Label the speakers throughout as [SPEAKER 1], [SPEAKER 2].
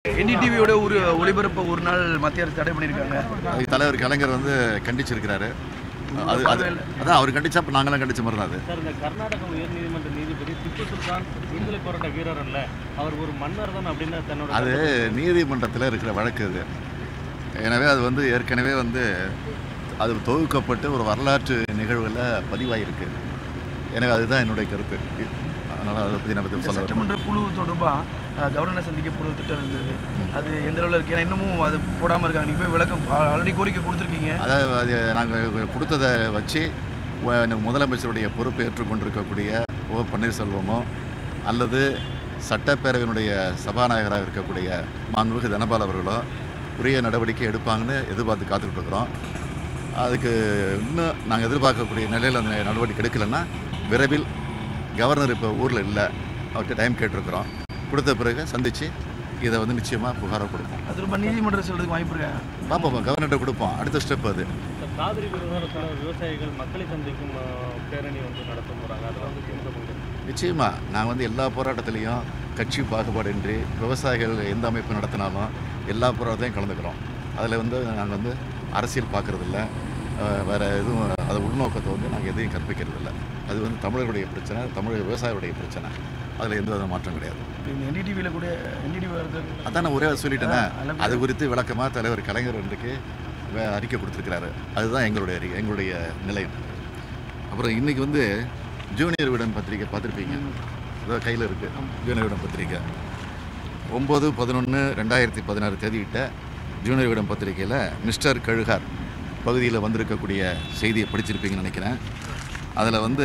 [SPEAKER 1] என்டிடிவியோட ஒரு ஒளிபரப்பை ஒரு நாள் மத்திய அரசு தடை பண்ணியிருக்காங்க
[SPEAKER 2] அதுக்கு தலைவர் கலைஞர் வந்து கண்டிச்சிருக்கிறாரு அது அது அதான் அவர் கண்டிச்சா அப்போ நாங்களாம் கண்டிச்ச மாதிரி தான் அது
[SPEAKER 3] சார் இந்த கர்நாடக உயர்நீதிமன்ற நீதிபதி திப்பு சுல்தான் விடுதலை போராட்ட வீரர் அல்ல அவர் ஒரு மன்னர் தான் அப்படின்னு தன்னோட
[SPEAKER 2] அது நீதிமன்றத்தில் இருக்கிற வழக்கு அது எனவே அது வந்து ஏற்கனவே வந்து அது தொகுக்கப்பட்டு ஒரு வரலாற்று நிகழ்வில் பதிவாயிருக்கு எனவே அதுதான் என்னுடைய கருத்து அதனால் அதை பற்றி நான் பற்றி சொல்ல வரேன்
[SPEAKER 1] சட்டமன்ற குழு தொடர்பாக கவர்னர் சந்திக்க போகிற திட்டம் இருந்தது அது எந்த அளவில் இருக்கு ஏன்னா இன்னமும் அது போடாமல் இருக்காங்க நீங்கள் போய் விளக்கம் ஆல்ரெடி கோரிக்கை கொடுத்துருக்கீங்க
[SPEAKER 2] அதாவது அது நாங்கள் கொடுத்ததை வச்சு வ- முதலமைச்சருடைய பொறுப்பை ஏற்றுக்கொண்டிருக்கக்கூடிய ஓ பன்னீர்செல்வமோ அல்லது சட்டப்பேரவையினுடைய சபாநாயகராக இருக்கக்கூடிய மாண்புமிகு தனபால் அவர்களோ உரிய நடவடிக்கை எடுப்பாங்கன்னு எதிர்பார்த்து காத்துக்கிட்டு இருக்கிறோம் அதுக்கு இன்னும் நாங்கள் எதிர்பார்க்கக்கூடிய நிலையில் அந்த நடவடிக்கை எடுக்கலைன்னா விரைவில் கவர்னர் இப்போ ஊரில் இல்லை அவர்கிட்ட டைம் கேட்டிருக்கிறோம் கொடுத்த பிறகு சந்தித்து இதை வந்து நிச்சயமாக புகாராக கொடுப்போம்
[SPEAKER 1] அது ரொம்ப நீதிமன்றம் சொல்றதுக்கு வாய்ப்பு இருக்கா
[SPEAKER 2] பார்ப்போம் கவர்னர்கிட்ட கொடுப்போம் அடுத்த ஸ்டெப் அது
[SPEAKER 3] இந்த காவிரி விவகாரத்தில் விவசாயிகள் மக்களை சந்திக்கும் அஹ், பேரணி வந்து நடத்த போகிறாங்க அதில் வந்து திமுக பங்கேற்கும்
[SPEAKER 2] நிச்சயமாக நான் வந்து எல்லா போராட்டத்திலையும் கட்சி பாகுபாடின்றி விவசாயிகள் எந்த அமைப்பு நடத்தினாலும் எல்லா போராட்டத்தையும் கலந்துக்கிறோம் அதில் வந்து நாங்கள் வந்து அரசியல் பார்க்குறதில்ல வேறு எதுவும் அது உள்நோக்கத்தை வந்து நாங்கள் எதையும் கற்பிக்கிறதில்ல அது வந்து தமிழருடைய பிரச்சனை தமிழ் விவசாயிகளுடைய பிரச்சனை அதில் எந்த வித மாற்றம் கிடையாது
[SPEAKER 1] இப்போ இந்த என்டிடிவியில் கூட என்டிடிவி வரது
[SPEAKER 2] அதான் நான் ஒரே சொல்லிட்டேனே
[SPEAKER 1] அளவு-
[SPEAKER 2] அது குறித்து விளக்கமாக தலைவர் கலைஞர் இன்றைக்கு வே- அறிக்கை கொடுத்துருக்கிறாரு அதுதான் எங்களுடைய அறிக்கை எங்களுடைய நிலையம் அப்புறம் இன்னைக்கு வந்து ஜூனியர் விடன் பத்திரிக்கை பார்த்துருப்பீங்க அதான் கையில் இருக்குது ஜூனியர் விடன் பத்திரிக்கை ஒம்பது பதினொன்று ரெண்டாயிரத்தி பதினாறு தேதியிட்ட ஜூனியர் விடன் பத்திரிக்கையில் மிஸ்டர் கழுகார் பகுதியில் வந்திருக்கக்கூடிய செய்தியை படிச்சிருப்பீங்கன்னு நினைக்கிறேன் அதில் வந்து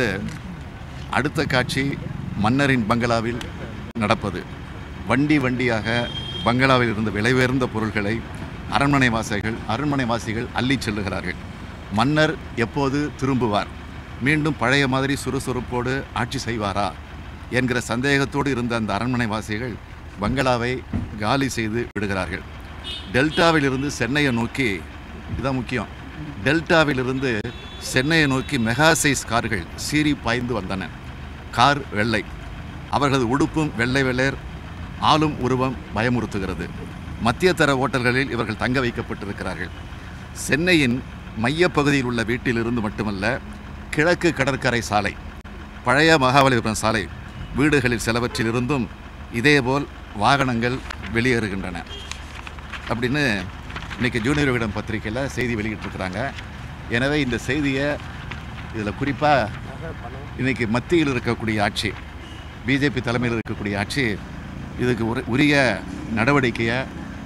[SPEAKER 2] அடுத்த காட்சி மன்னரின் பங்களாவில் நடப்பது வண்டி வண்டியாக பங்களாவில் இருந்த விலையுயர்ந்த பொருள்களை அரண்மனை வாசிகள் அரண்மனை வாசிகள் அள்ளிச் செல்லுகிறார்கள் மன்னர் எப்போது திரும்புவார் மீண்டும் பழைய மாதிரி சுறுசுறுப்போடு ஆட்சி செய்வாரா என்கிற சந்தேகத்தோடு இருந்த அந்த அரண்மனை வாசிகள் பங்களாவை காலி செய்து விடுகிறார்கள் டெல்டாவிலிருந்து சென்னையை நோக்கி இதான் முக்கியம் டெல்டாவிலிருந்து சென்னையை நோக்கி மெகா சைஸ் கார்கள் சீறி பாய்ந்து வந்தன கார் வெள்ளை அவர்களது உடுப்பும் வெள்ளை வெள்ளேர் ஆளும் உருவம் பயமுறுத்துகிறது மத்தியதர ஓட்டல்களில் இவர்கள் தங்க வைக்கப்பட்டிருக்கிறார்கள் சென்னையின் மையப்பகுதியில் உள்ள வீட்டிலிருந்து மட்டுமல்ல கிழக்கு கடற்கரை சாலை பழைய மகாபலிபுரம் சாலை வீடுகளில் சிலவற்றிலிருந்தும் இதேபோல் வாகனங்கள் வெளியேறுகின்றன அப்படின்னு இன்றைக்கி ஜூனியர் விடம் பத்திரிக்கையில் செய்தி வெளியிட்டிருக்கிறாங்க எனவே இந்த செய்தியை இதில் குறிப்பாக இன்றைக்கி மத்தியில் இருக்கக்கூடிய ஆட்சி பிஜேபி தலைமையில் இருக்கக்கூடிய ஆட்சி இதுக்கு உரி- உரிய நடவடிக்கையை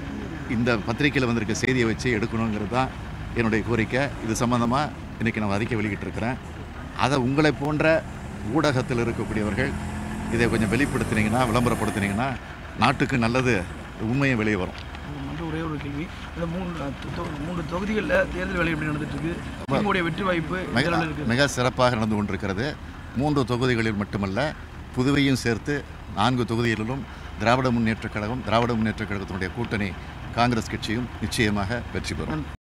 [SPEAKER 2] இந்த பத்திரிக்கையில் வந்திருக்க செய்தியை வச்சு எடுக்கணுங்கிறது தான் என்னுடைய கோரிக்கை இது சம்மந்தமாக இன்றைக்கி நான் அறிக்கை வெளியிட்டிருக்கிறேன் அதை உங்களை போன்ற ஊடகத்தில் இருக்கக்கூடியவர்கள் இதை கொஞ்சம் வெளிப்படுத்தினீங்கன்னா விளம்பரப்படுத்தினீங்கன்னா நாட்டுக்கு நல்லது உண்மையை வெளியே வரும்
[SPEAKER 1] மட்டும் ஒரே ஒரு கேள்வி இந்த மூணு தொ- தொ- மூன்று தொகுதிகளில் தேர்தல் வேலை எப்படி நடந்துட்டு இருக்கு திமுகவுடைய வெற்றி வாய்ப்பு எந்த
[SPEAKER 2] மிக
[SPEAKER 1] அளவில் இருக்கு
[SPEAKER 2] மிக சிறப்பாக நடந்து கொண்டிருக்கிறது மூன்று தொகுதிகளில் மட்டுமல்ல புதுவையும் சேர்த்து நான்கு தொகுதிகளிலும் திராவிட முன்னேற்றக் கழகம் திராவிட முன்னேற்றக் கழகத்தினுடைய கூட்டணி காங்கிரஸ் கட்சியும் நிச்சயமாக வெற்றி பெறும்